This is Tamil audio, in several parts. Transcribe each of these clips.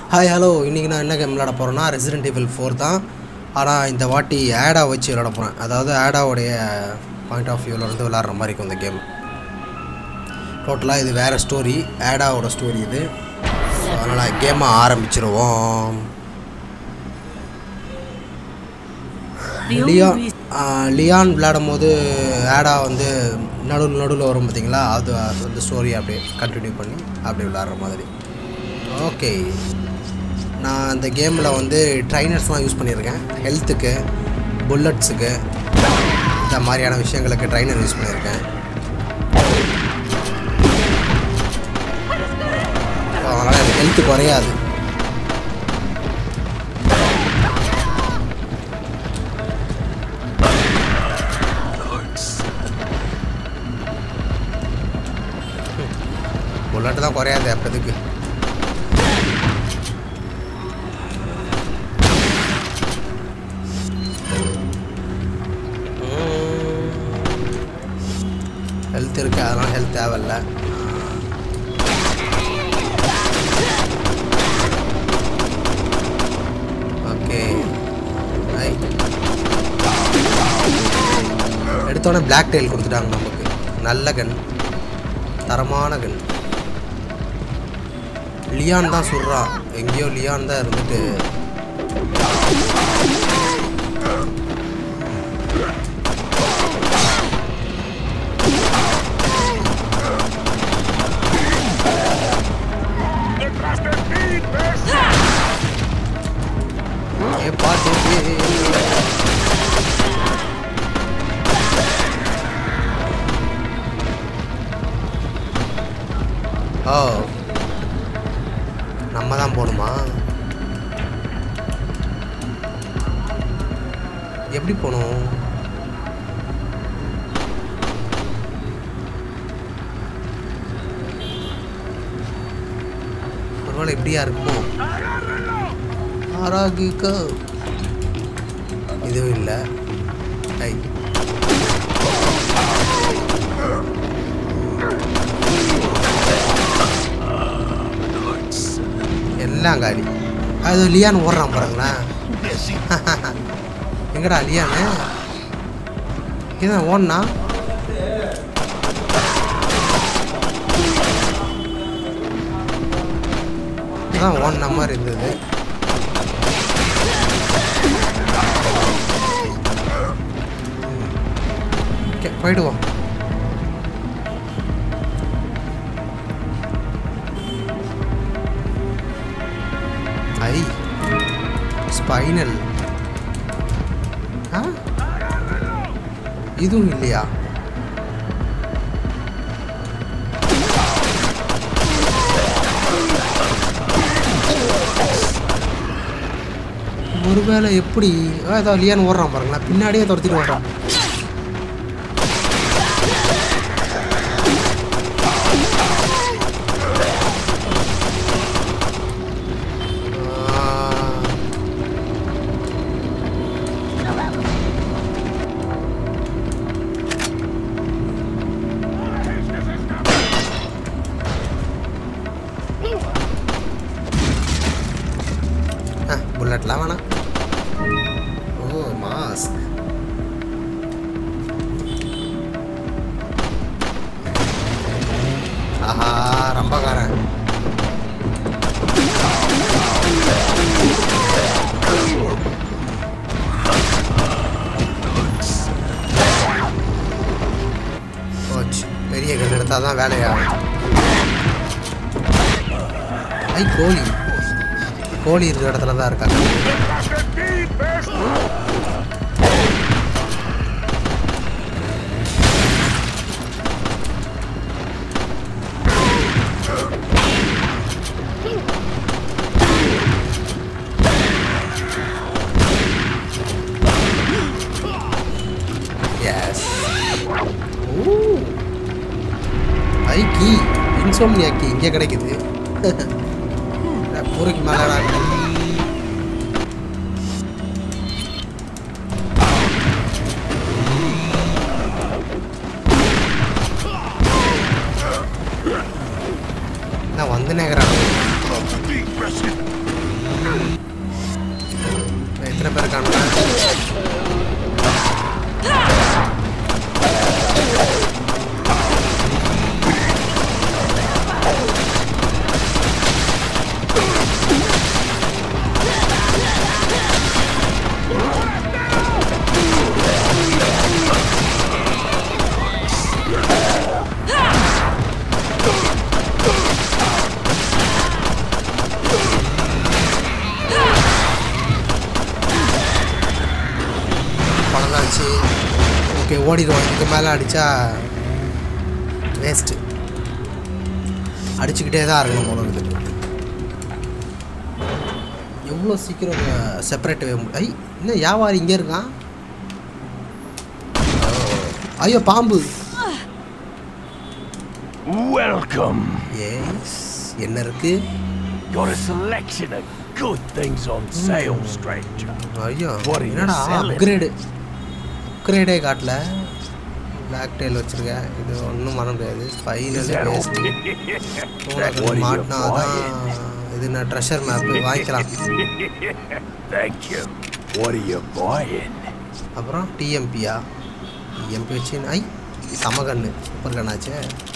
ஹாய் ஹலோ இன்றைக்கி நான் என்ன கேம் விளாட போகிறேன்னா ரெசிடென்ட் Evil ஃபோர் தான் ஆனால் இந்த வாட்டி ஆடா வச்சு விளாட போகிறேன் அதாவது ஆடாவுடைய பாயிண்ட் ஆஃப் வியூவில் இருந்து விளாட்ற மாதிரி இருக்கும் இந்த கேம் டோட்டலாக இது வேறு ஸ்டோரி ஆடாவோட ஸ்டோரி இது அதனால் கேமை ஆரம்பிச்சிருவோம் லியான் ஆ, லியான் விளையாடும் போது ஆடா வந்து நடுவில் நடுவில் வரும் பார்த்தீங்களா அது அந்த ஸ்டோரி அப்படியே கண்டினியூ பண்ணி அப்படியே விளையாடுற மாதிரி ஓகே நான் இந்த கேமில் வந்து ட்ரைனர்ஸ்லாம் யூஸ் பண்ணியிருக்கேன் ஹெல்த்துக்கு புல்லட்ஸுக்கு இந்த மாதிரியான விஷயங்களுக்கு ட்ரைனர் யூஸ் பண்ணியிருக்கேன் அதனால் எனக்கு ஹெல்த்து குறையாது புல்லட் தான் குறையாது அப்போதுக்கு ஹெல்த் இருக்குது அதனால் ஹெல்த் தேவையில்ல ஓகே எடுத்தோடனே பிளாக் டெயில் கொடுத்துட்டாங்க நமக்கு நல்ல கன் தரமான கன் லியான் தான் சுடுறான் எங்கேயோ லியான் தான் இருந்துட்டு ஏ பாட்டு ஓ நம்ம தான் போகணுமா எப்படி போகணும் ஒருவேளை எப்படியா இருக்குமோ ஆராகிக்க இதுவும் இல்லை ஐ எல்லாம் காலி அது லியான் ஓடுறான் பாருங்களேன் எங்கடா லியானு இதான் ஓடனா இதான் ஓடின மாதிரி இருந்தது ஓகே போயிடுவோம் ஐ ஸ்பைனல் ஆ இதுவும் இல்லையா ஒருவேளை எப்படி ஆ, ஏதோ லியான் ஓடுறான் பாருங்களேன் பின்னாடியே துரத்திட்டு ஓடுறான் ஆ. ஆ புல்லட்லாம் வேணாம் ஓ மாஸ்க் ஆஹா ரம்பக்காரன் போச்சு பெரிய கல் எடுத்தால் தான் வேலையாகும் ஐ கோழி கோழி இருக்கிற இடத்துல தான் இருக்காங்க எஸ் ஐ கீ இன்சோம்னியா கீ இங்கே கிடைக்குது பூரைக்கு மேலே நான் வந்து நேக்கிறான் Deep rescue. ஓகே ஓடிடுவோம் இதுக்கு மேலே அடித்தா வேஸ்ட்டு அடிச்சுக்கிட்டே தான் இருக்கணும் போல இருக்குது எவ்வளோ சீக்கிரம் செப்பரேட் ஐ இன்னும் வியாபாரி இங்கே இருக்கான் ஐயோ பாம்பு Welcome. எஸ் என்ன இருக்கு Got a selection of good things on sale, stranger. ஐயோ What are you என்னடா selling? அப்கிரேடு அப்கிரேடே காட்டல பிளாக் டெயில் வச்சுருக்கேன் இது ஒன்றும் பண்ண முடியாது Is final that all? Waste That what are you மாட்டினா தான் buying? இது நான் ட்ரெஷர் மேப் வாங்கிக்கலாம் Thank you. What are you buying? அப்புறம் டிஎம்பியா டிஎம்பி வச்சு ஐ சமகன்னு சூப்பர் கண்ணாச்சே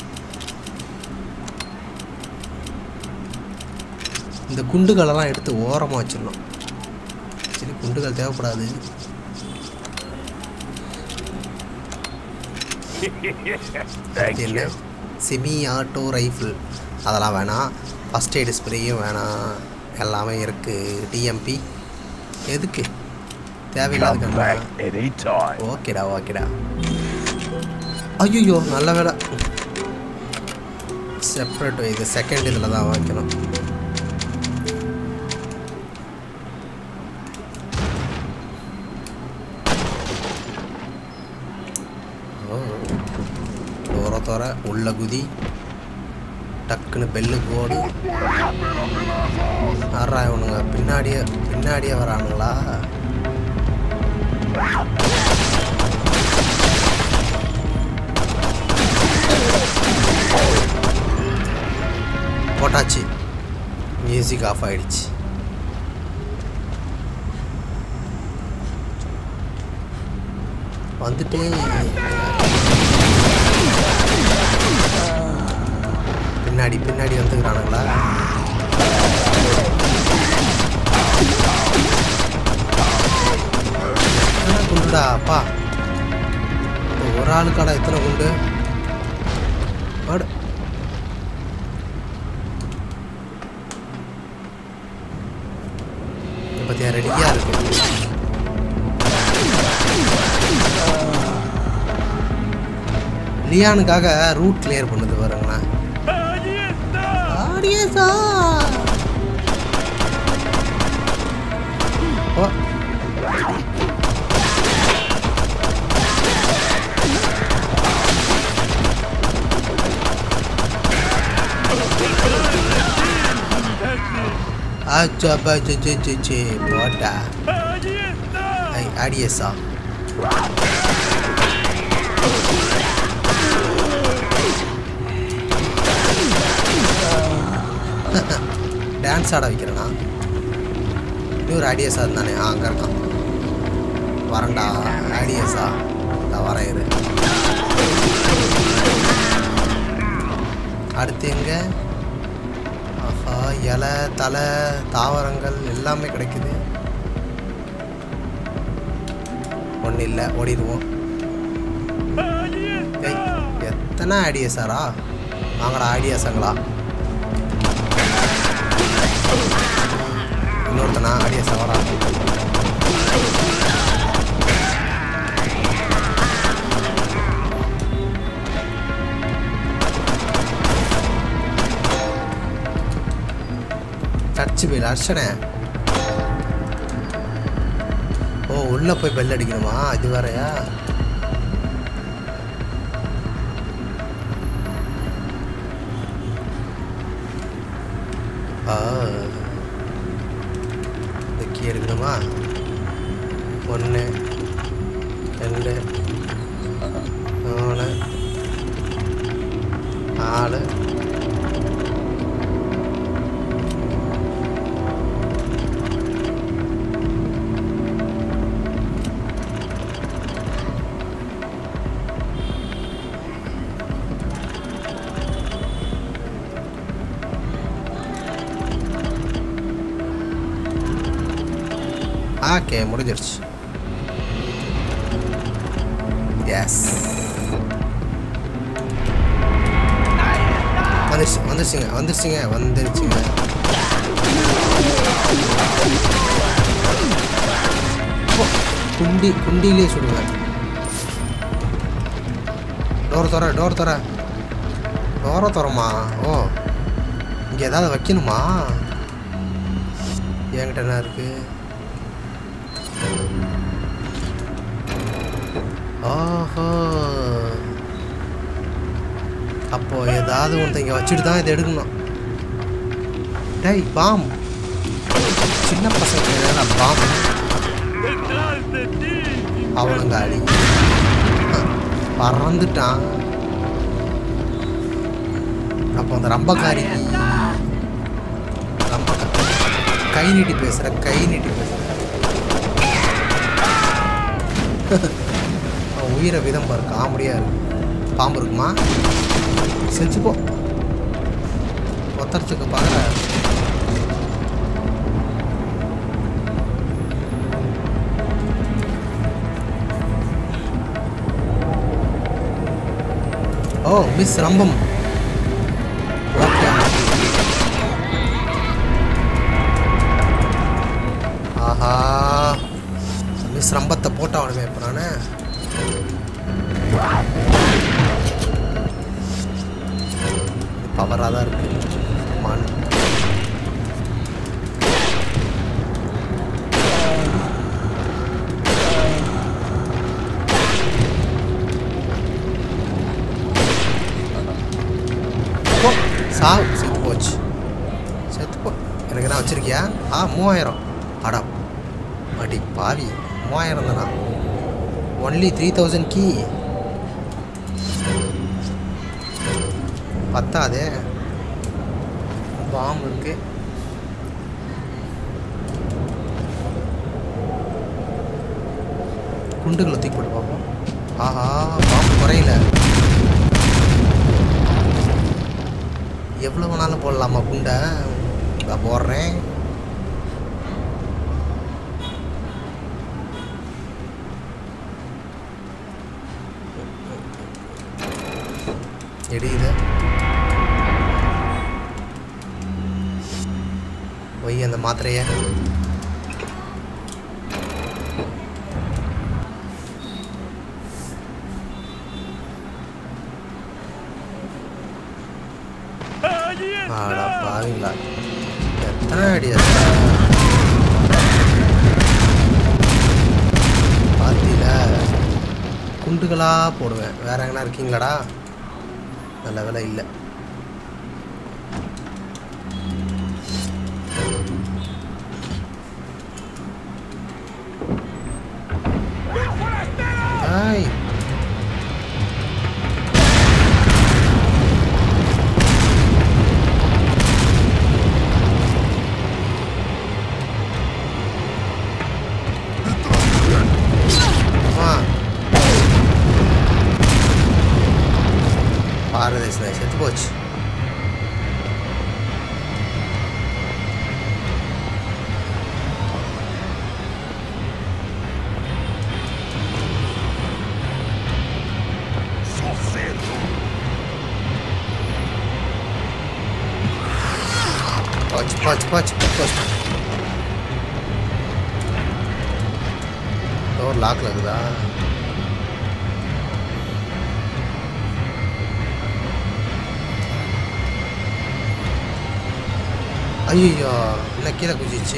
இந்த குண்டுகளெல்லாம் எடுத்து ஓரமாக வச்சிடணும் சரி குண்டுகள் தேவைப்படாது Thank என்ன you. செமி ஆட்டோ ரைஃபிள் அதெல்லாம் வேணாம் ஃபஸ்ட் எய்டு ஸ்ப்ரேயும் வேணாம் எல்லாமே இருக்குது டிஎம்பி எதுக்கு தேவையில்லாத Come கண்ணா back anytime. ஓகேடா ஓகேடா ஐயோ நல்ல வேலை செப்பரேட் இது செகண்ட் இதில் தான் வைக்கணும் ஓ தோற தோற உள்ள குதி டக்குன்னு பெல்லு போடு யாரா இவனுங்க பின்னாடியே பின்னாடியே வரானுங்களா போட்டாச்சு மியூசிக் ஆஃப் ஆயிடுச்சு வந்துட்டு பின்னாடி பின்னாடி வந்துக்கிறானுங்களா எத்தனை குண்டுடா அப்பா ஒரு ஆளுக்காடா எத்தனை குண்டு ஆடு பத்தியா ரெடியாக இருக்கு லியானுக்காக ரூட் கிளியர் பண்ணுது பாருங்களேன் ஆடியன்ஸா ஓ ஆச்சா பாச்சா சே சே சே போட்டா ஐ ஆடியஸா டான்ஸ் ஆட வைக்கிறேனா இன்னொரு ஐடியாஸா இருந்தானே ஆ அங்கே இருக்கான் வரேன்டா ஐடியாஸா நான் வரேன் இரு அடுத்து எங்க ஆஹா இலை தலை தாவரங்கள் எல்லாமே கிடைக்குது ஒன்றும் இல்லை ஓடிடுவோம் ஏய் எத்தனை ஐடியாஸாரா வாங்கடா ஐடியாஸாங்களா இன்னொருத்தனா ஐடியாஸா வரா சர்ச்சு போய் அர்ச்சனை ஓ உள்ள போய் பெல் அடிக்கணுமா இது வேறயா ஆ இந்த கீ எடுக்கணுமா ஒன்று ரெண்டு மூணு நாலு ஓகே முடிஞ்சிருச்சு எஸ் வந்துருச்சு வந்துருச்சுங்க வந்துருச்சுங்க வந்துருச்சுங்க ஓ, குண்டி குண்டிலே சுடுவேன் டோர் தர டோர் தர டோரை தரமா ஓ இங்கே ஏதாவது வைக்கணுமா என்கிட்ட என்ன இருக்கு ஓஹோ அப்போ ஏதாவது ஒன்று இங்கே வச்சுட்டு தான் இதை எடுக்கணும் டேய் பாம் சின்ன பசங்க ஏதாவது பாம் அவனுங்க அடி பறந்துட்டான் அப்போ அந்த ரம்பக்காரி ரம்ப கை நீட்டி பேசுற கை நீட்டி பேசுற அவன் உயிரை விதம் பாரு காமெடியா இருக்கு பாம்பு இருக்குமா செஞ்சுப்போ ஒத்தரத்துக்கு பாரு ஓ மிஸ் ரம்பம் ஓகே ஆஹா மிஸ் ரம்பத்தை போட்ட அவனுமே இப்போ நானே பவராக தான் இருக்கு மான் போ சாவு செத்து போச்சு செத்து போ எனக்கு என்ன வச்சிருக்கியா ஆ மூவாயிரம் அடா அடி பாவி மூவாயிரம் தானா ஒன்லி த்ரீ தௌசண்ட் கீ பத்தாதே பாம்பு இருக்கு குண்டுகளை தூக்கி போட்டு பார்ப்போம் ஆஹா பாம்பு குறையல எவ்வளோ வேணாலும் போடலாமா குண்டை நான் போடுறேன் எடியுது ஒய் அந்த மாத்திரைய ஆடா பாவீங்களா எத்தனை அடி அது? பாத்தியில குண்டுகளா போடுவேன் வேற எங்கன்னா இருக்கீங்களாடா நல்ல வேலை இல்லை ஹாய் ஆ பாரதேச செத்து போச்சு போச்சு போச்சு போச்சு போச்சு டோர் லாக்ல இருக்குதா ஐயோ என்ன கீழே குதிச்சு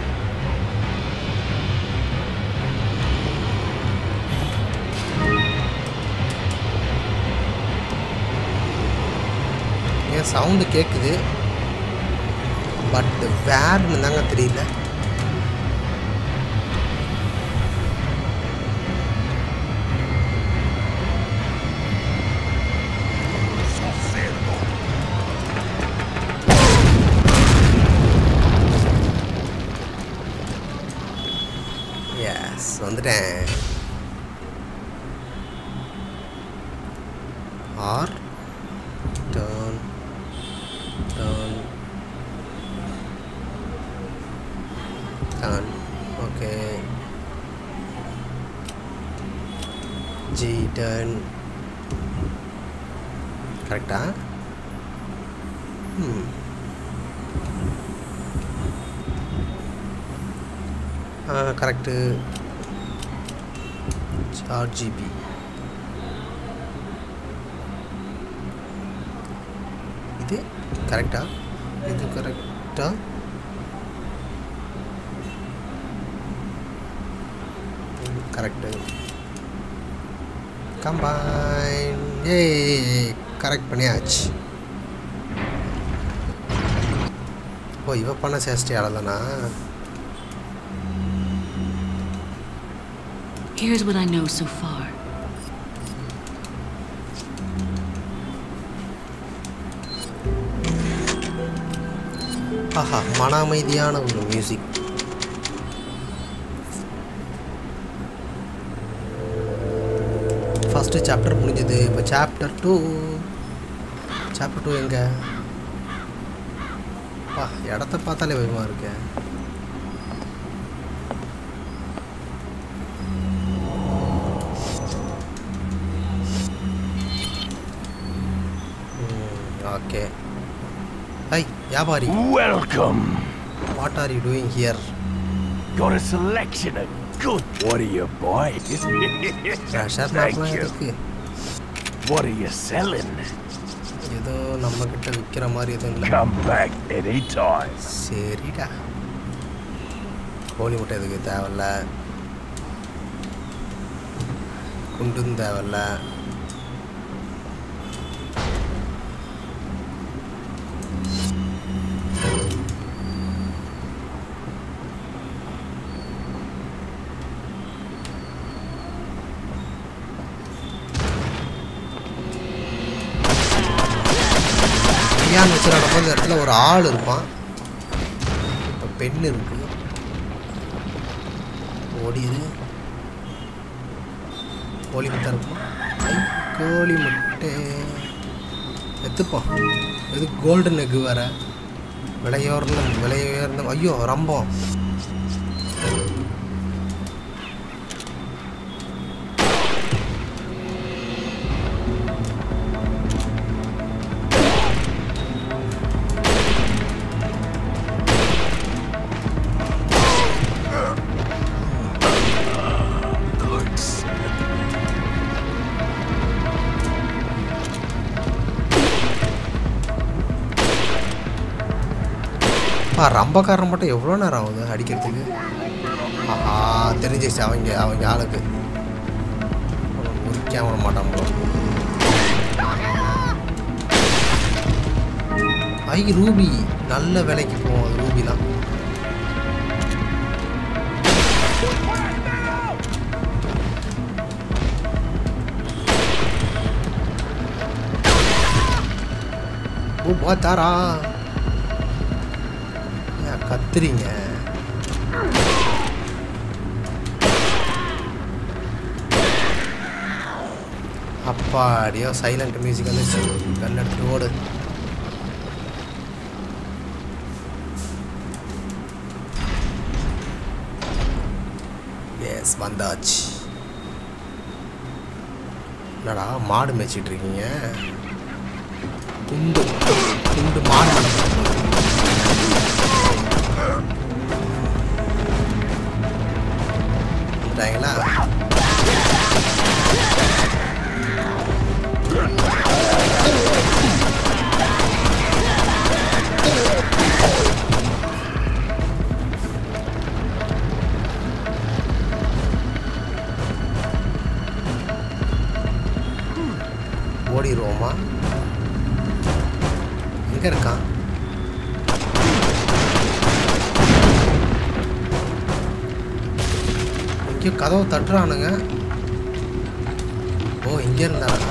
ஏன் சவுண்டு கேட்குது பட் வேர்னு தாங்க தெரியல எஸ் வந்துட்டேன் R turn turn turn okay ஜி டர்ன் கரெக்டா ம் கரெக்டு சார் ஜிபி கரெக்டா இது கரெக்டா கரெக்டு கம்பைன் ஏ கரெக்ட் பண்ணியாச்சு ஓ இவ பண்ண சேஷ்டி தானா Here's what I know so far. ஆஹா மன அமைதியான ஒரு மியூசிக் ஃபஸ்ட்டு சாப்டர் முடிஞ்சது இப்போ சாப்டர் டூ சாப்டர் டூ எங்க பா இடத்த பார்த்தாலே பயமாக இருக்கு ஓகே ஹை வியாபாரி Welcome. What are you doing here Got a selection of good. What are you buying? Treasure Thank மேப்லாம் you. இருக்கு What are you selling? ஏதோ நம்ம கிட்ட விற்கிற மாதிரி எதுவும் இல்லை Come back anytime. சரிடா கோழி முட்டை எதுக்கு தேவையில்ல குண்டும் தேவையில்ல கல்யாணம் வச்சு நடக்கும்போது இந்த இடத்துல ஒரு ஆள் இருப்பான் இப்போ பெண் இருக்கு ஓடிடு கோழி முட்டை இருக்குமா ஐ, கோழி முட்டை எடுத்துப்போம் இது கோல்டன் எக்கு வேற விலையோர்ந்த விலையுயர்ந்த ஐயோ ரம்பம் பா ரம்பக்காரன் மட்டும் எவ்வளோ நேரம் ஆகுது அடிக்கிறதுக்கு ஆஹா தெரிஞ்சிச்சு அவங்க அவங்க ஆளுக்கு முறிக்காம விட மாட்டான் bro. ஐ ரூபி நல்ல விலைக்கு போகும் அது ரூபிலாம் ஓ பார்த்தாரா ஏன் கத்துறீங்க அப்பாடியோ சைலண்ட் மியூசிக் வந்துச்சு கண் எடுத்து ஓடு எஸ் வந்தாச்சு என்னடா மாடு மேய்ச்சிட்டு இருக்கீங்க குண்டு குண்டு மாடு நடக்கும் வந்துட்டாங்களா ஓடிடுவோமா எங்க இருக்கான் இங்கே கதவு தட்டுறானுங்க ஓ இங்கே இருந்தானா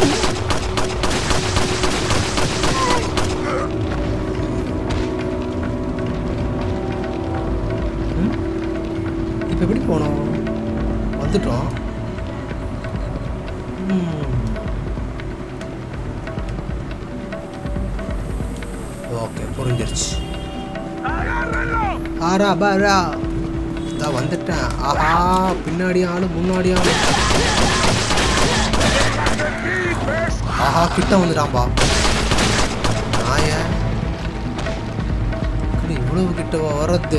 இப்போ எப்படி போனோம் வந்துட்டோம் ம். ஓகே புரிஞ்சிருச்சு ஆரா பாரா இதான் வந்துட்டேன் ஆஹா பின்னாடி ஆளு முன்னாடி ஆளு ஆஹா கிட்ட வந்துட்டான்பா நாய இப்படி இவ்வளவு கிட்ட வர்றது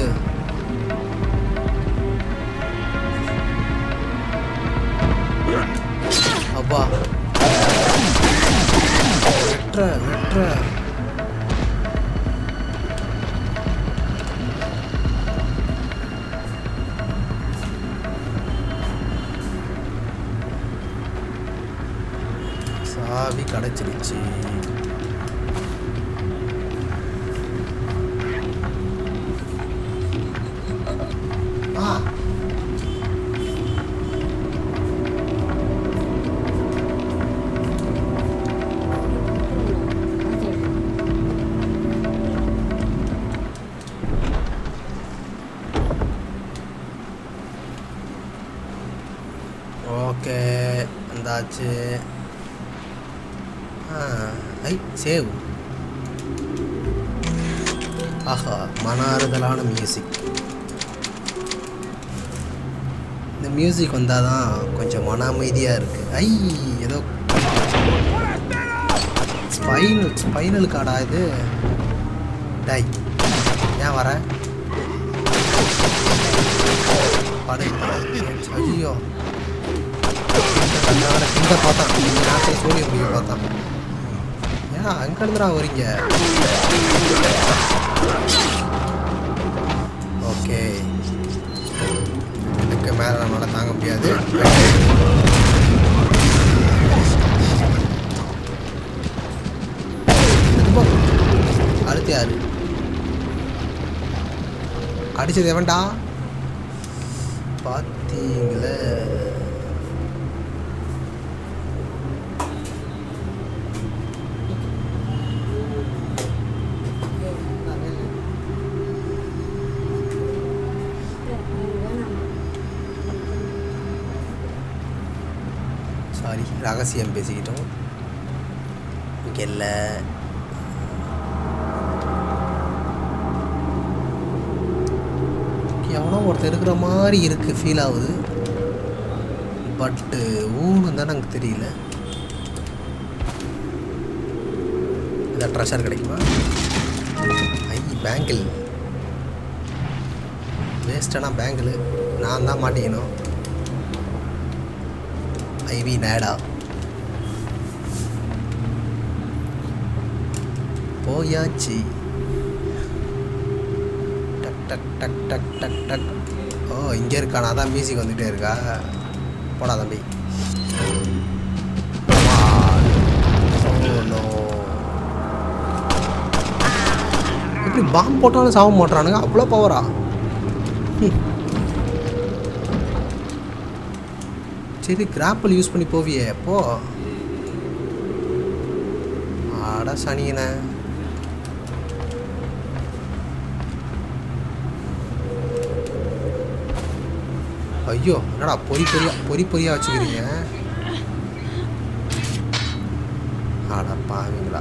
அப்பா வெட்டுற வெட்டுற சாவி கிடச்சிருச்சு ஆ ஓகே வந்தாச்சு ஆ ஐ சேவ் ஆஹா மன ஆறுதலான மியூசிக் இந்த மியூசிக் வந்தால் தான் கொஞ்சம் மன அமைதியாக இருக்குது ஐ ஏதோ ஸ்பைனல் ஸ்பைனல் கார்டா இது டை ஏன் வர படை ஐயோ இந்த பார்த்தான் இந்த நேரத்தில் சூரிய முடிய பார்த்தான் ஏன் அங்கே இருந்துடா வரீங்க ஓகே இதுக்கு மேலே நம்மளால் தாங்க முடியாது இது போ. அடுத்து யாரு அடிச்சது எவன்டா பார்த்தீங்களே சாரி ரகசியம் பேசிக்கிட்டோம் இங்கே இல்லை எவனோ ஒருத்தர் இருக்கிற மாதிரி இருக்குது ஃபீல் ஆகுது பட்டு ஊன்னு தான் எனக்கு தெரியல இந்த ட்ரெஷர் கிடைக்குமா ஐ பேங்கிள் வேஸ்டான பேங்கிள் நான் தான் மாட்டிக்கணும் ஐவி நேடா போயாச்சு டக் டக் டக் டக் டக் டக் ஓ இங்கே இருக்கானா அதான் மியூசிக் வந்துகிட்டே இருக்கா போடா தம்பி Come on. Oh, no. எப்படி பாம்பு போட்டாலும் சாக மாட்டானுங்க அவ்வளோ பவரா சரி கிராப்பிள் யூஸ் பண்ணி போவியே போ ஆட சனியனே ஐயோ என்னடா பொறி பொரியா பொறி பொரியா வச்சுக்கிறீங்க ஆட பாவீங்களா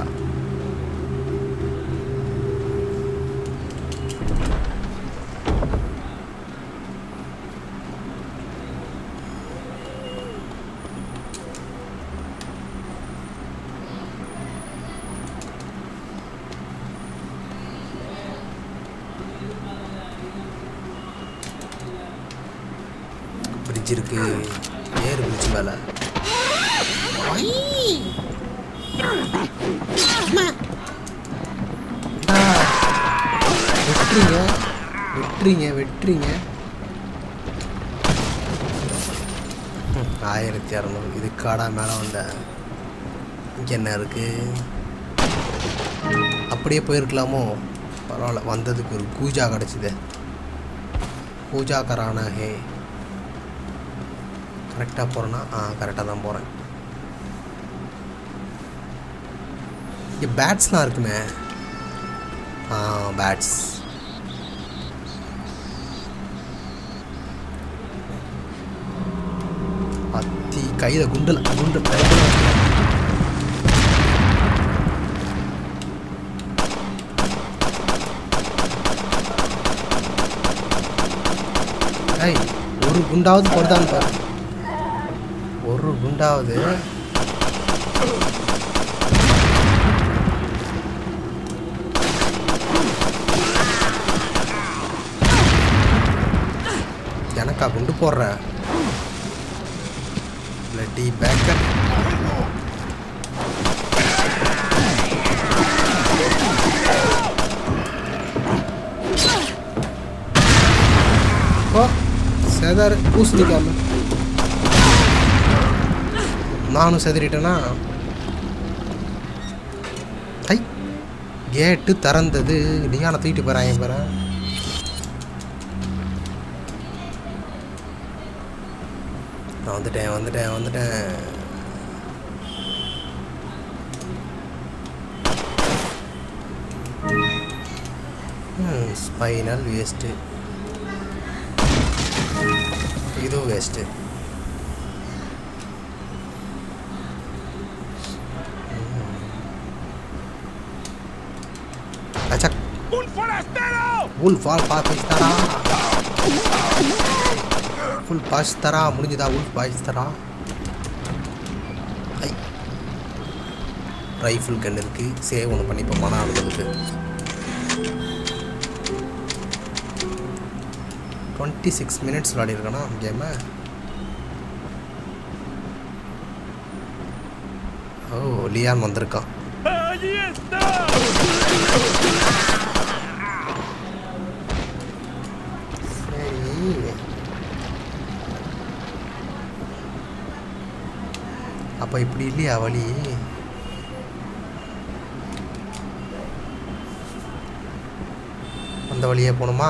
பிரிட்ஜ் இருக்கு ஏறு பிரிட்ஜ் மேல ஆ, வெட்டுறீங்க வெட்டுறீங்க வெட்டுறீங்க ம், ஆயிரத்தி இரநூறு இது காடா மேலே வந்த இங்கே என்ன இருக்கு அப்படியே போயிருக்கலாமோ பரவாயில்ல வந்ததுக்கு ஒரு கூஜா கிடச்சிது பூஜா கரானா ஹே கரெக்டாக போகிறேன்னா ஆ கரெக்டாக தான் போகிறேன் இங்கே பேட்ஸ்லாம் இருக்குமே ஆ பேட்ஸ் அத்தி கையில் குண்டில் குண்டு ஏய் ஒரு குண்டாவது போடுதான்னு பாரு ஒரு குண்டாவது எனக்கா குண்டு போடுற பிளட்டி பேக்கப் ஓ செதர் பூசணிக்காம நானும் செதறிட்டேனா ஐ கேட்டு திறந்தது லியானை தூக்கிட்டு போகிறாங்க பாரு நான் வந்துட்டேன் வந்துட்டேன் வந்துட்டேன் ஸ்பைனல் வேஸ்ட்டு இதுவும் வேஸ்ட்டு அச்சா ¡Un forastero! உல் ஃபால் பாகிஸ்தானா ஃபுல் பாகிஸ்தானா முடிஞ்சுதா உல் பாகிஸ்தானா ஐ ரைஃபிள் கன் இருக்கு சேவ் ஒன்று பண்ணிப்போம் மன அழுதுக்கு டுவெண்ட்டி சிக்ஸ் மினிட்ஸ் விளையாடிருக்கேனா கேமை ஓ லியான் வந்திருக்கான் ¡Allí está! சரி அப்போ இப்படி இல்லையா வழி அந்த வழியே போகணுமா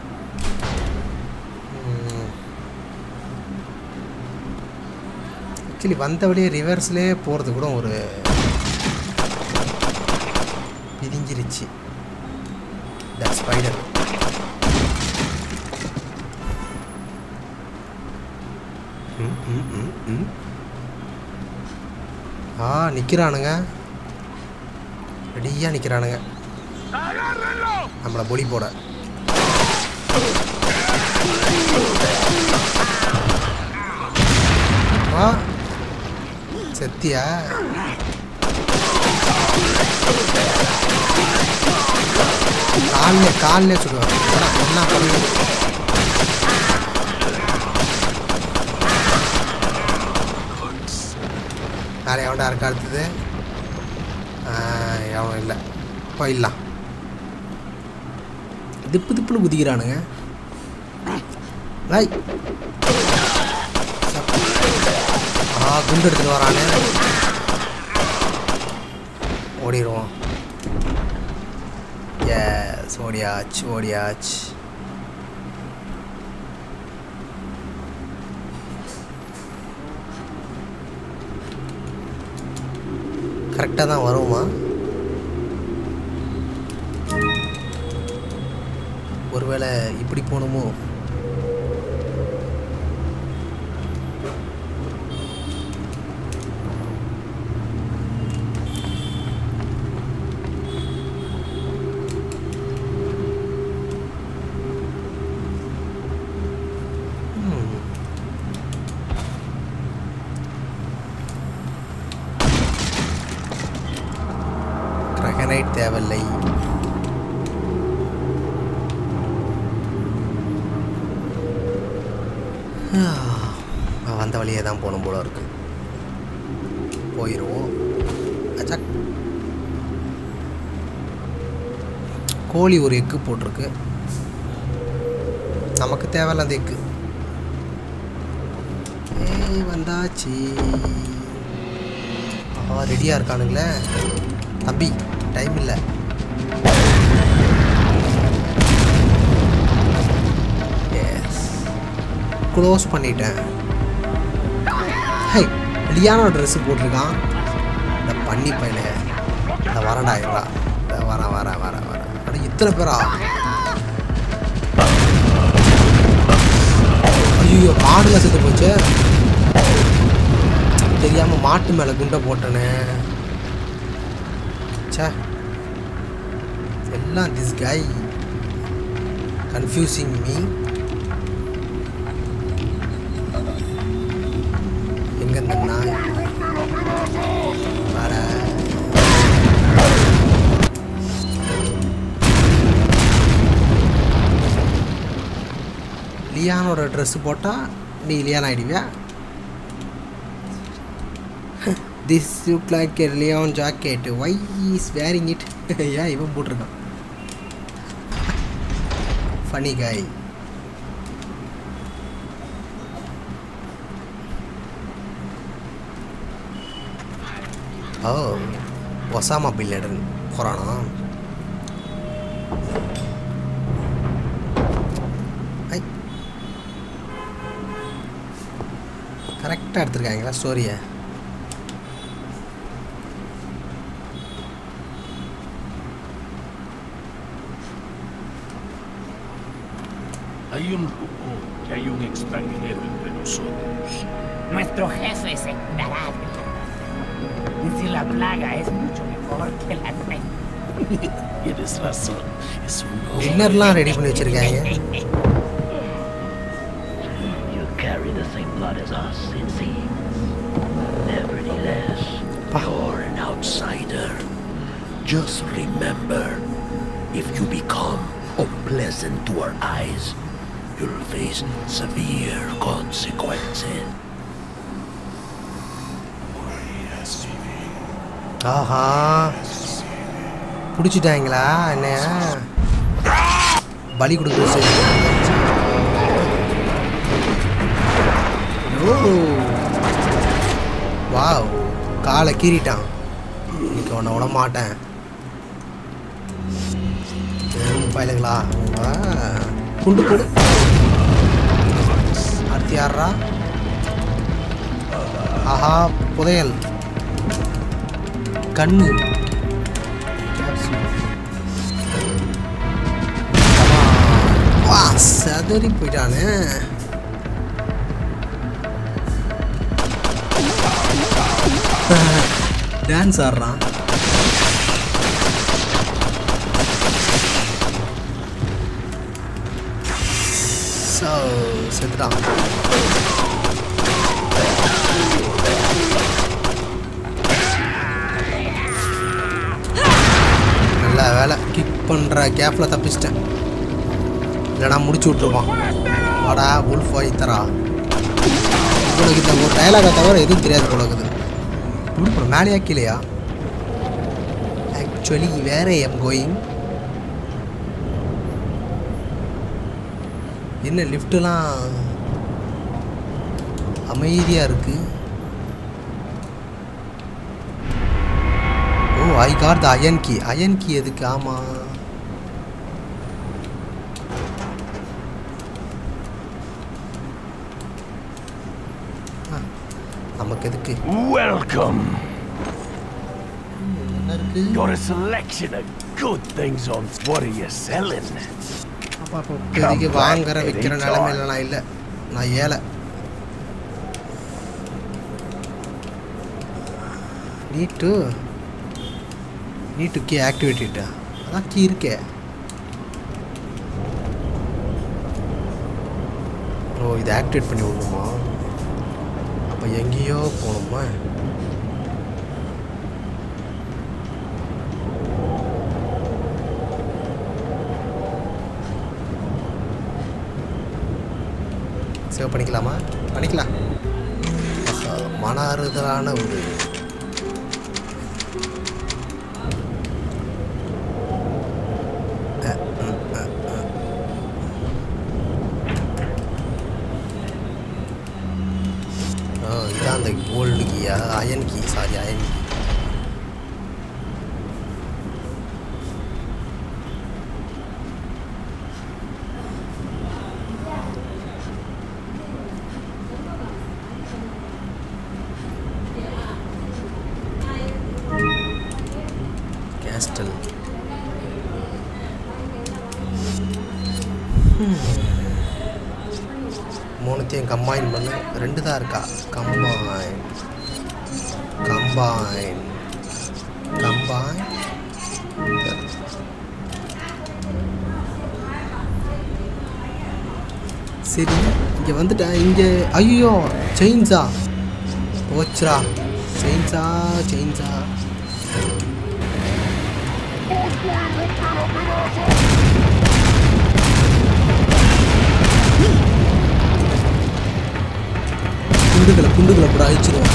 ஆக்சுவலி வந்த வழியே ரிவர்ஸ்லேயே போகிறது கூட ஒரு பிரிஞ்சிருச்சு த ஸ்பைடர் ம், ம், ம், ம். ஆ நிற்கிறானுங்க ரெடியாக நிற்கிறானுங்க ¡Agárrenlo! நம்மளை பொடி போட ஆ செத்தியா காலில் காலில் சுடுவாங்க என்ன பண்ணி வேற எவன்டா இருக்கா அடுத்தது ஆ, எவனும் இல்லை போயிடலாம் திப்பு திப்புன்னு குதிக்கிறானுங்க ஐய் ஆ குண்டு எடுத்துட்டு வரானே ஓடிடுவோம் எஸ் ஓடியாச்சு ஓடியாச்சு கரெக்டாக தான் வருமா ஒருவேளை இப்படி போகணுமோ ம். கிரகனைட் தேவையில்லை வந்த வழியே தான் போகணும் போல இருக்கு போயிடுவோம் அச்சா கோழி ஒரு எக்கு போட்டிருக்கு நமக்கு தேவையில்ல அந்த எக்கு ஏய் வந்தாச்சு ஆ ரெடியாக இருக்கானுங்களே தம்பி டைம் இல்லை எஸ் க்ளோஸ் பண்ணிட்டேன் ஹை லியானோ ட்ரெஸ்ஸு போட்டிருக்கான் இந்த பண்ணி பையல இந்த வரடா இருடா இந்த வரேன் வரேன் வரேன் வரேன் அட இத்தனை பேரா ஐயோ மாடுல செத்து போச்சு தெரியாம மாட்டு மேல குண்டை போட்டனே ச்சே எல்லாம் திஸ் கை கன்ஃபியூசிங் மீ எங்க இந்த நாய் வர லியானோட ட்ரெஸ் போட்டால் நீ லியான் ஆயிடுவியா this look like a Leon jacket why is wearing it ஏன் இவன் போட்டிருக்கான் ஃபனி காய் ஓ ஒசாமா பின் லேடன் போகிறானா ஐ கரெக்டாக எடுத்திருக்காங்களா ஸ்டோரியை Hay un rumor que hay un extranjero entre nosotros. Nuestro jefe se curará de la... Si la plaga es mucho mejor que la nuestra. Tienes razón. Es un hombre. டின்னர்லாம் ரெடி பண்ணி வச்சுருக்காங்க You carry the same blood as us, it seems. Nevertheless, you're an outsider. Just remember, if you become unpleasant to our eyes, you'll face severe consequences. ஆஹா பிடிச்சிட்டாங்களா என்னைய பலி கொடுக்குற சரி ஓ வாவ் காலை கீறிட்டான் இன்னைக்கு உன்னை விட மாட்டேன் பயலுங்களா குண்டு கொடு அடுத்து யாரா ஆஹா புதையல் கண்ணு வா சதறி போயிட்டானே டான்ஸ் ஆடுறான் ஸோ செத்துட்டான் நல்ல வேலை கிக் பண்ணுற கேப்பில் தப்பிச்சிட்டேன் இல்லைனா முடிச்சு விட்ருப்பான் வாடா உல்ஃப் வைத்தரா உனக்கு இந்த ஒரு டைலாகை தவிர எதுவும் தெரியாது போல இருக்குது இப்படி போகிற மேலேயா கீழேயா ஆக்சுவலி வேற எம் கோயிங் என்ன லிஃப்ட்டுலாம் அமைதியாக இருக்குது oh I got the iron key iron key எதுக்கு ஆமாம் நமக்கு எதுக்கு Welcome. என்ன இருக்கு Got a selection of good things on. What are you selling? அப்பா அப்பா இப்போதைக்கு வாங்குற விற்கிற நிலமையில நான் இல்லை நான் ஏழை நீட்டு நீட்டு கீ ஆக்டிவேட்டிட்டா அதான் கீ இருக்கே ஓ இதை ஆக்டிவேட் பண்ணி விடணுமா அப்போ எங்கேயோ போகணுமா சேவ் பண்ணிக்கலாமா பண்ணிக்கலாம் ஆஹா, மன ஆறுதலான ஒரு அ, ம், அ, அ. ஆ இதான் அந்த கோல்டு கீயா iron key sorry iron key castle மூணுத்தையும் கம்பைன் பண்ணு ரெண்டு தான் இருக்கா கம்பைன் கம்பைன் கம்பைன் சரி இங்கே வந்துட்டேன் இங்கே ஐயோ செயின்ஸா போச்சுரா செயின்ஸா செயின்ஸா குண்டுகளை குண்டுகளை கூட அழிச்சிருவோம்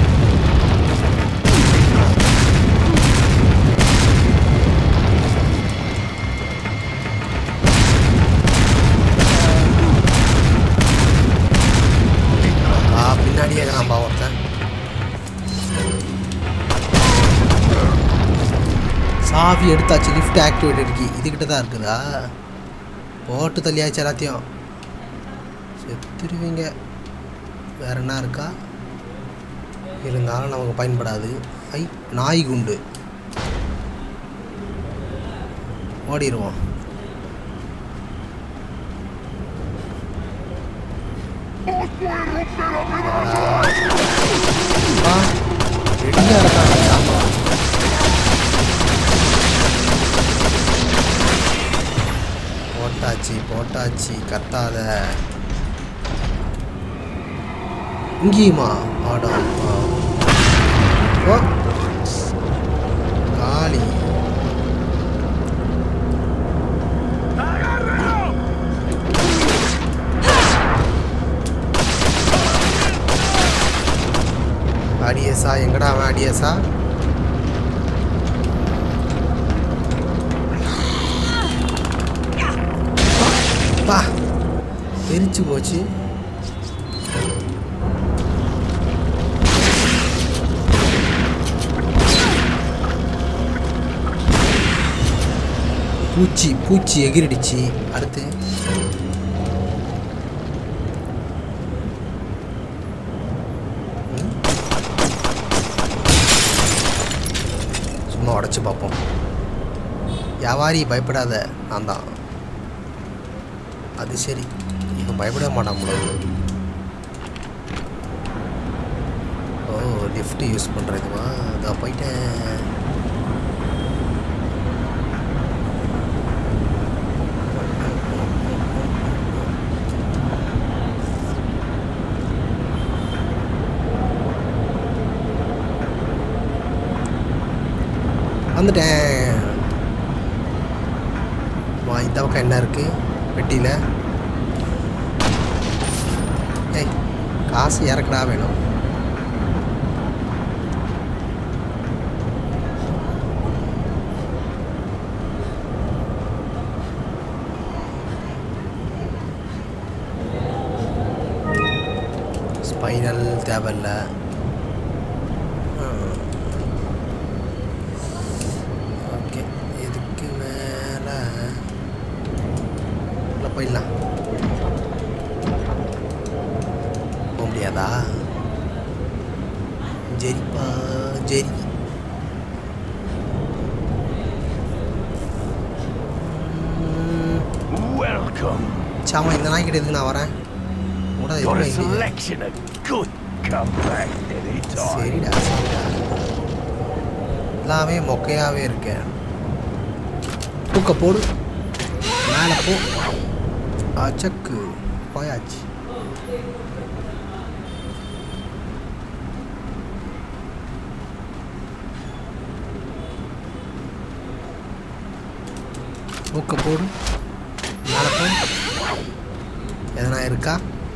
ஆ பின்னாடியே இருக்கிறான்பா ஒருத்தன் சாவி எடுத்தாச்சு லிஃப்ட் ஆக்டிவேட் இருக்கு இதுக்கிட்ட தான் இருக்குதா போட்டு தள்ளியாச்சு எல்லாத்தையும் செத்துருவீங்க வேற என்ன இருக்கா இருந்தாலும் நமக்கு பயன்படாது ஐ நாய் குண்டு ஓடிடுவோம் ஆ ரெடியாக இருக்காங்க சாமா போட்டாச்சு போட்டாச்சு கத்தாத இங்கேயுமா ஆடா ஆ. ஓ காளி அடியஸா எங்கடா அவன் அடியஸா பா தெரிச்சு போச்சு பூச்சி பூச்சி எகிரிடுச்சு அடுத்து ம். சும்மா உடச்சி பார்ப்போம் வியாபாரி பயப்படாத நான் தான் அது சரி இவன் பயப்பட மாட்டான் போல ஓ லிஃப்ட் யூஸ் பண்ணுறதுவா அதான் போயிட்டேன் வந்துட்டேன் வா இந்த பக்கம் என்ன இருக்கு பெட்டியில் ஏய் காசு இறக்கடா வேணும் ஸ்பைனல் தேவையில்ல ஓகே இதுக்கு மேலே உள்ள போயிடலாம் போக முடியாதா சரிப்பா சரி Welcome. சாமா இந்த நாய்க்கிட்ட எதுக்கு நான் வரேன் கூட Got எதுவுமே a இல்லையே. selection of good comeback anytime. சரிடா சரிடா எல்லாமே மொக்கையாகவே இருக்கேன் தூக்க போடு மேலே போ அச்சக்கு போயாச்சு தூக்க போடு மேலே போ எதனா இருக்கா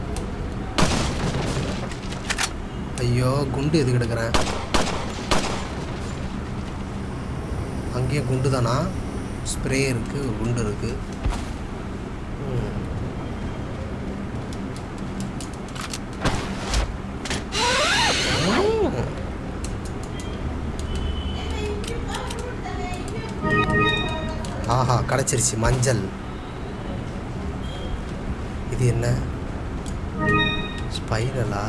ஐயோ குண்டு எதுக்கு எடுக்கிறேன் அங்கேயும் குண்டு தானா ஸ்ப்ரே இருக்குது ஒரு குண்டு இருக்குது ஆஹா கிடச்சிருச்சு மஞ்சள் இது என்ன ஸ்பைரலா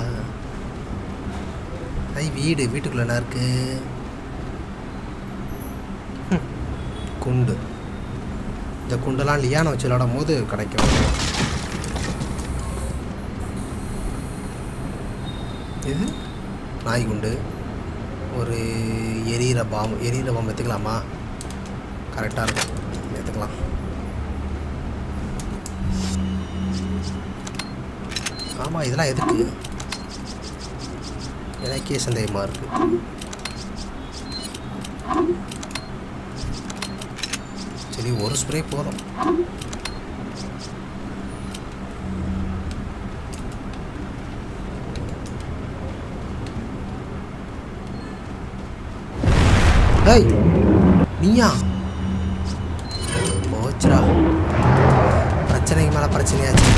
ஐ வீடு வீட்டுக்குள்ள என்ன இருக்கு ஹம், குண்டு இந்த குண்டெல்லாம் லியானை வச்சு விளாடும் போது கிடைக்கும் இது நாய் குண்டு ஒரு எரியிற பாம்பு எரியிற பாம்பு எடுத்துக்கலாமா கரெக்டாக இருக்கும் எடுத்துக்கலாம் ஆமாம் இதெல்லாம் எதுக்கு எனக்கே சந்தேகமாக இருக்கு சரி ஒரு ஸ்ப்ரே போதும் ஏய் நீயா போச்சுடா பிரச்சனைக்கு மேலே பிரச்சனையாச்சு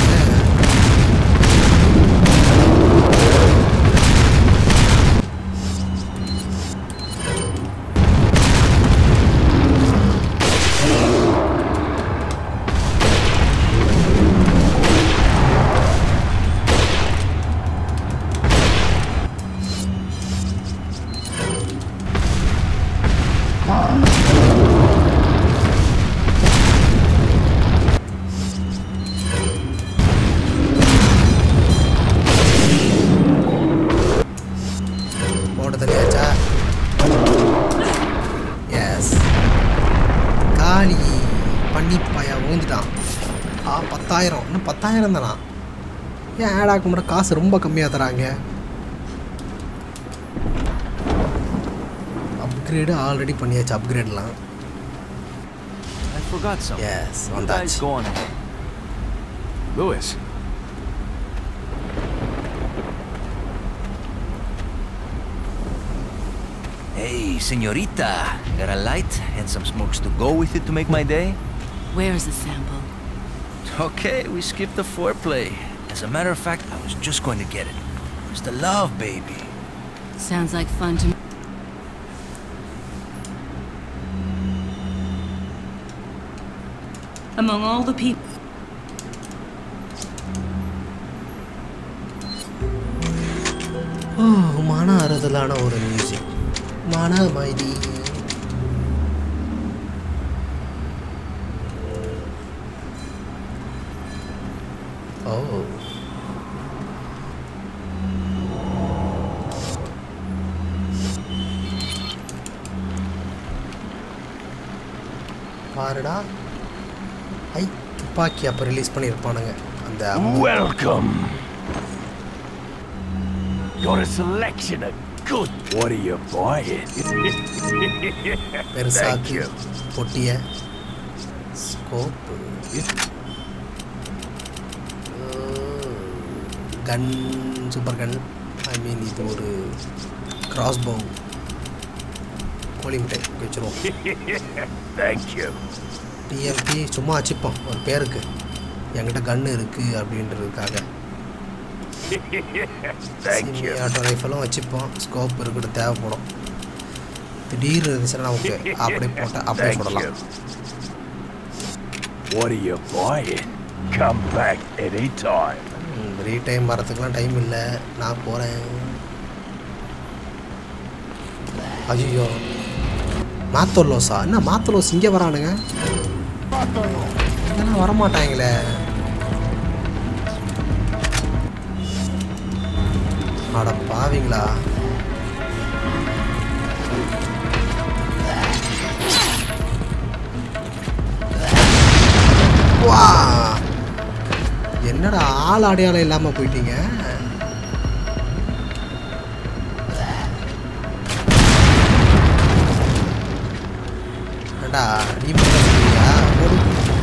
பத்தாயிரம் தானா ஏன் ஆட் ஆக மட்டும் காசு ரொம்ப கம்மியாக தராங்க அப்கிரேடு ஆல்ரெடி பண்ணியாச்சு அப்கிரேட்லாம் I forgot something. Yes, You on guys that. go on ahead. Louis. Hey, senorita. Got a light and some smokes to go with it to make my day? Where's the sample? Okay, we skipped the foreplay. As a matter of fact, I was just going to get it. It's the love, baby. Sounds like fun to me. Among all the people. ஓ மன அறுதலான ஒரு மியூசிக் மன அமைதி ஓ பாருடா ஐ துப்பாக்கி அப்போ ரிலீஸ் பண்ணியிருப்பானுங்க அந்த Welcome. Got a selection of good. What are you buying? Thank பெருசாக்கி you. பொட்டிய scope gun super gun I mean இது ஒரு கிராஸ் போ கோழி மிட்டை இங்க வச்சிருவோம் Thank you. டிஎம்பி சும்மா வச்சுப்போம் ஒரு பேருக்கு என்கிட்ட கன் இருக்குது அப்படின்றதுக்காக Thank you. ஆட்டோ ரைஃபலும் வச்சுப்போம் ஸ்கோப் இருக்கட்டும் தேவைப்படும் திடீர்னு இருந்துச்சுன்னா நமக்கு அப்படியே போட்டால் அப்படியே Thank போடலாம் you. What are you buying? Come back anytime. Free time வரதுக்குலாம் டைம் இல்லை நான் போகிறேன் ஐயோ மாத்தோலோஸா என்ன மாத்தோலோஸ் இங்கே வரானுங்க இதெல்லாம் வரமாட்டாங்களே அட பாவிங்களா வா என்னடா ஆள் அடையாளம் இல்லாமல் போயிட்டீங்க ஏண்டா நீ மட்டும் சொல்றியா போடு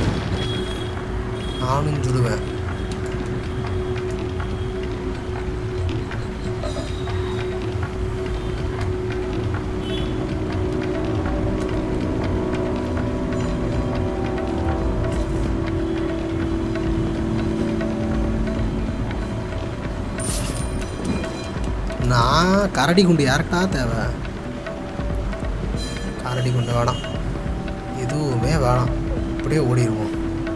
நானும் சுடுவேன் நான் கரடி குண்டு யாருக்கா தேவை கரடி குண்டு வேணாம் எதுவுமே வேணாம் அப்படியே ஓடிடுவோம்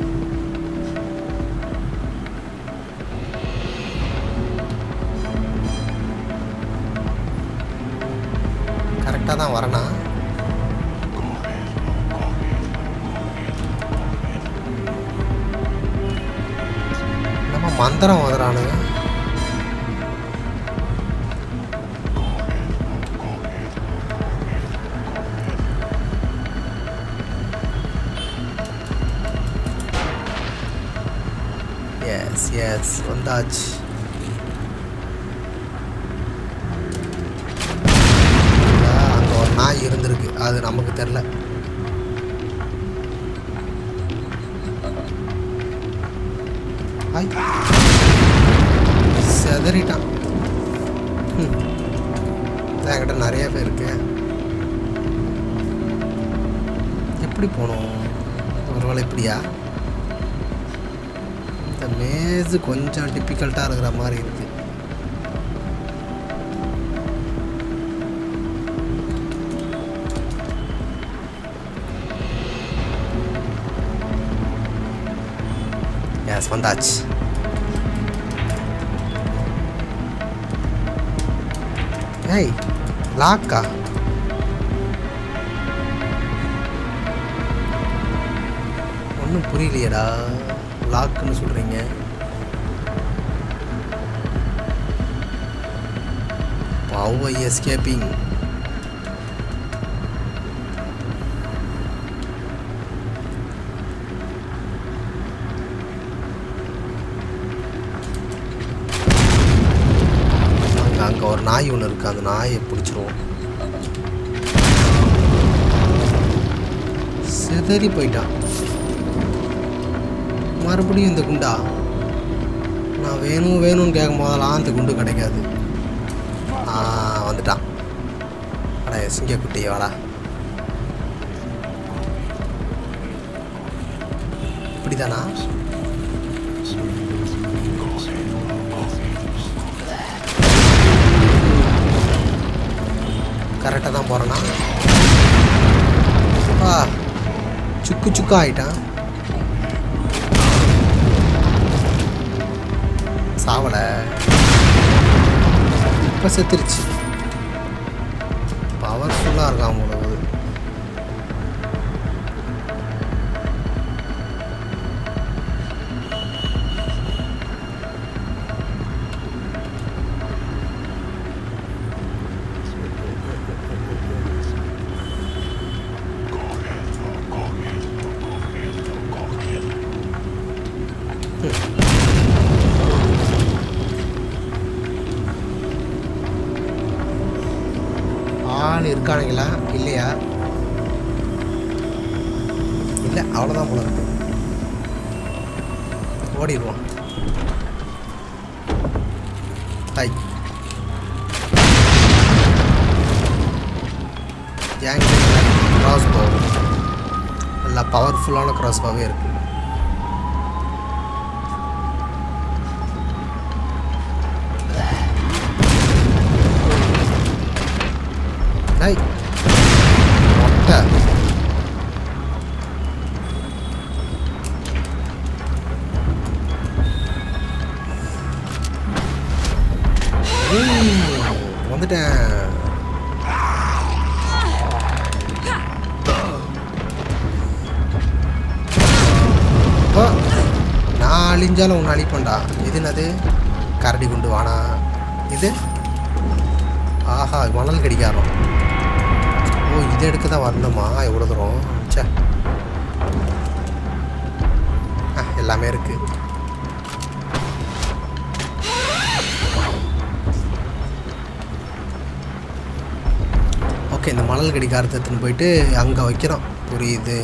கரெக்டாக தான் வரேனா நம்ம மந்திரம் ஓதுறானுங்க எஸ் எஸ் வந்தாச்சு அங்கே ஒரு நாய் இருந்திருக்கு அது நமக்கு தெரில ஹாய் செதறிட்டான் ம். என்கிட்ட நிறைய பேர் இருக்கு எப்படி போகணும் ஒருவேளை இப்படியா இந்த மேஸு கொஞ்சம் டிஃபிகல்ட்டாக இருக்கிற மாதிரி இருக்கு எஸ் வந்தாச்சு ஏய் லாக்கா ஒன்றும் புரியலையேடா லாக்குன்னு சொல்கிறீங்க How are you escaping? அங்கே ஒரு நாய் ஒன்று இருக்குது அந்த நாயை பிடிச்சிருவோம் சிதறி போயிட்டான் மறுபடியும் இந்த குண்டா நான் வேணும் வேணும்னு கேட்கும் போதெல்லாம் அந்த குண்டு கிடைக்காது ஆ வந்துட்டான் அட சிங்கக்குட்டி வாடா இப்படிதானா கரெக்டாக தான் போகிறேன்னா ஆ சுக்கு சுக்கா ஆயிட்டான் சாவலை இப்போ செத்துருச்சு பவர்ஃபுல்லாக இருக்கான் உங்களுக்கு ஆள் இருக்கானுங்களா இல்லையா இல்லை அவ்வளோதான் போல இருக்கு ஓடிடுவோம் ஹாய் என்கிட்ட கிராஸ் போ நல்லா பவர்ஃபுல்லான கிராஸ் பாவே இருக்கு ஹாய் மொட்டை ம், வந்துட்டேன் ஓ, நான் அழிஞ்சாலும் உன்னை அழிப்பேன்டா இது என்னது கரடி குண்டு வானா இது ஆஹா மணல் கடிக்காரம் ஓ இதை எடுக்க தான் வரணுமா எவ்வளோ தூரம் சே ஆ எல்லாமே இருக்கு ஓகே இந்த மணல் கடிக்காரத்தை எடுத்துன்னு போயிட்டு அங்கே வைக்கிறோம் புரியுது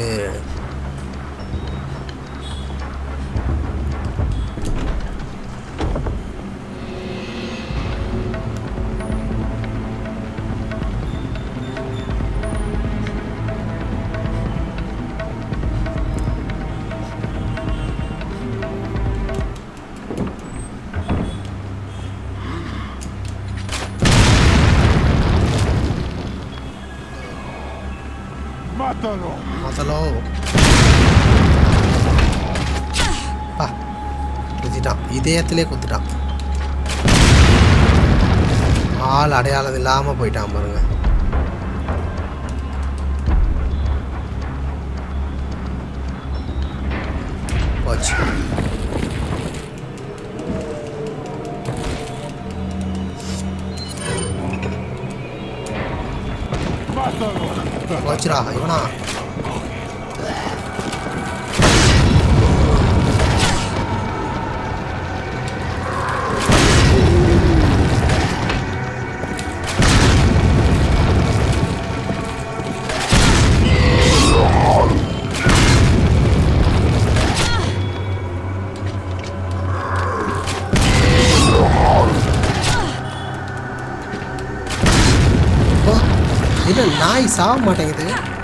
¡Mátalo! முதலோ பா குத்திட்டான் இதயத்திலே குத்துட்டான் ஆள் அடையாளம் இல்லாமல் போயிட்டான் பாருங்க போச்சு ¡Mátalo! போச்சுடா இவனா ஓ, என்ன நாய் சாக மாட்டேங்குது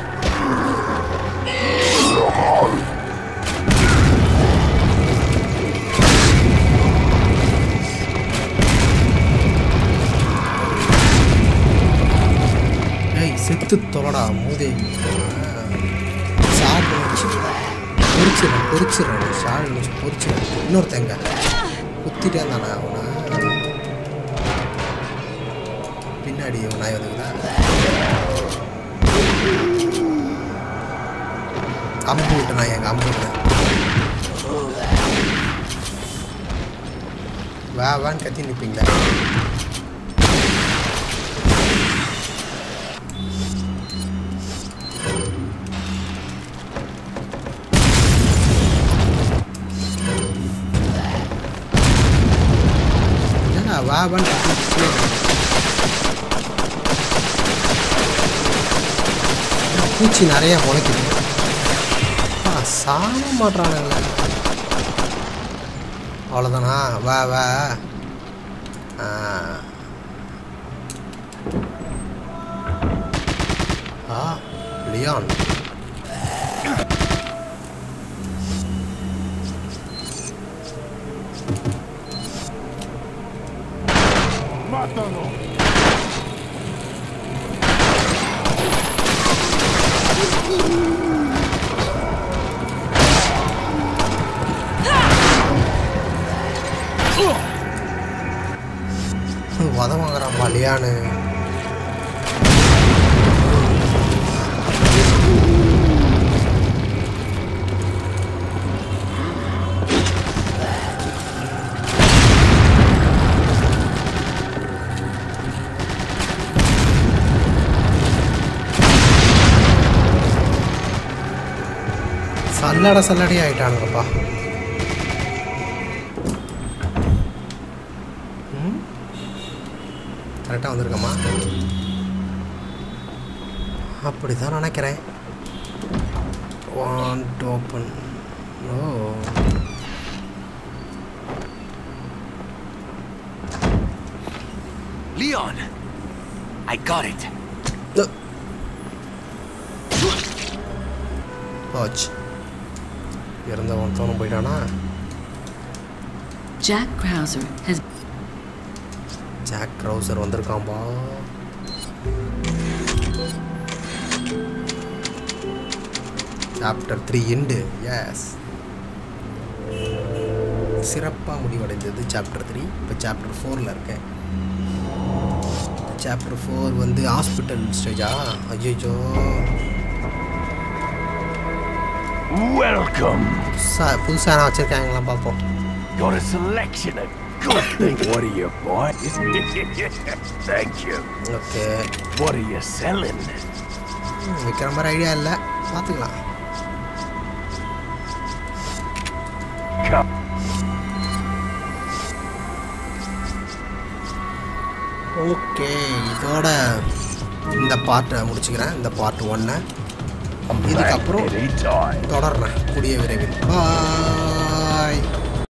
ஏய் செத்து தொலைடா மூதேவி ஷார்ட் வச்சு பொறிச்சிடறேன் பொறிச்சிடறேன் ஷார்ட் வச்சு பொறிச்சிடறேன் இன்னொருத்தங்க குத்திட்டே தானே அவனை பின்னாடி ஒரு நாய் வந்துக்குதா அம்பு விட்டு நாய் எங்க அம்பு விட்டு வா வான்னு கத்தி நிற்பீங்களா என்னடா வா வான்னு கத்தி நிற்கிறீங்க? பூச்சி நிறைய முளைக்குது ஆ, சாக மாட்றானுங்களே அவ்வளோதானா வா வா ஆ. ஆ லியான் உத வாங்குறான் லியானு சல்லட சல்லடி ஆயிட்டானுங்கப்பா கரெக்டாக வந்திருக்கம்மா அப்படி தான் நினைக்கிறேன் want open oh Leon! I got it. போச்சு இறந்த ஒருத்தவனும் போயிட்டானா Jack Krauser has Jack Krauser வந்திருக்கான்பா சாப்டர் த்ரீ எண்டு எஸ் சிறப்பாக முடிவடைந்தது சாப்டர் த்ரீ இப்போ சாப்டர் ஃபோரில் இருக்கேன் சாப்டர் ஃபோர் வந்து ஹாஸ்பிட்டல் ஸ்டேஜா ஐயோ Welcome. புதுசாக புதுசாக நான் வச்சுருக்காங்களாம் பார்ப்போம் Got a selection of good things. What are you, boy? Thank you. Okay What are you selling? விற்கிற மாதிரி ஐடியா இல்லை பார்த்துக்கலாம் Come. ஓகே இதோட இந்த பார்ட்டை முடிச்சுக்கிறேன் இந்த பார்ட் ஒன்னை இதுக்கப்புறம் Anytime. தொடர்றேன் கூடிய விரைவில் பாய்